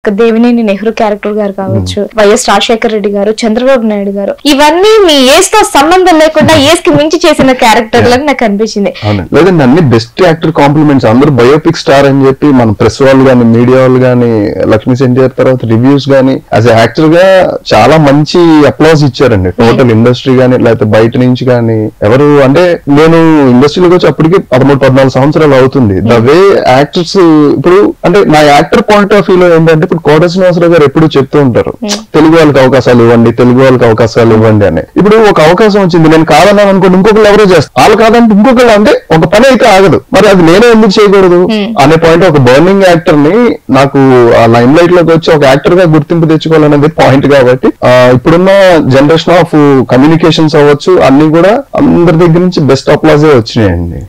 Devineni Nehru character గారు కావచ్చు YS Rajasekhara Reddy గారు చంద్రబాబు నాయుడు గారు ఇవన్నీ మీ ఏజ్ తో సంబంధం లేకుండా ఏజ్ కి మించి చేసిన క్యారెక్టర్లని నాకు అనిపించింది అవును లేదండి అన్ని బెస్ట్ యాక్టర్ కాంప్లిమెంట్స్ అందరూ బయోపిక్ స్టార్ అని చెప్పి మన ప్రెస్ వాళ్ళు గానీ మీడియా వాళ్ళు గానీ లక్ష్మీ సెంజర్ తర్వాత రివ్యూస్ గానీ యాజ్ యాక్టర్ గా చాలా మంచి అప్లాస్ ఇచ్చారండి టోటల్ ఇండస్ట్రీ గానీ లేకపోతే బయట నుంచి గానీ ఎవరు అంటే నేను ఇండస్ట్రీలోకి వచ్చి అప్పటికి పదమూడు పద్నాలుగు సంవత్సరాలు అవుతుంది ద వే యాక్టర్స్ ఇప్పుడు అంటే నా యాక్టర్ పాయింట్ ఆఫ్ వ్యూ లో ఏంటంటే ఇప్పుడు కోట శ్రీనివాసరావు గారు ఎప్పుడు చెప్తూ ఉంటారు తెలుగు వాళ్ళకి అవకాశాలు ఇవ్వండి తెలుగు వాళ్ళకి అవకాశాలు ఇవ్వండి అని ఇప్పుడు ఒక అవకాశం వచ్చింది నేను కాదన్నాను అనుకోండి ఇంకొకరు ఎవరో చేస్తారు వాళ్ళు కాదంటే ఇంకొకరు అంటే ఒక పని అయితే ఆగదు మరి అది నేనే ఎందుకు చేయకూడదు అనే పాయింట్ ఒక బర్నింగ్ యాక్టర్ ని నాకు ఆ లైమ్ లైట్ లోకి వచ్చి ఒక యాక్టర్ గా గుర్తింపు తెచ్చుకోవాలనేది పాయింట్ కాబట్టి ఆ, ఇప్పుడున్న జనరేషన్ ఆఫ్ కమ్యూనికేషన్స్ అవ్వచ్చు అన్ని కూడా అందరి దగ్గర నుంచి బెస్ట్ అప్లాజే వచ్చినాయండి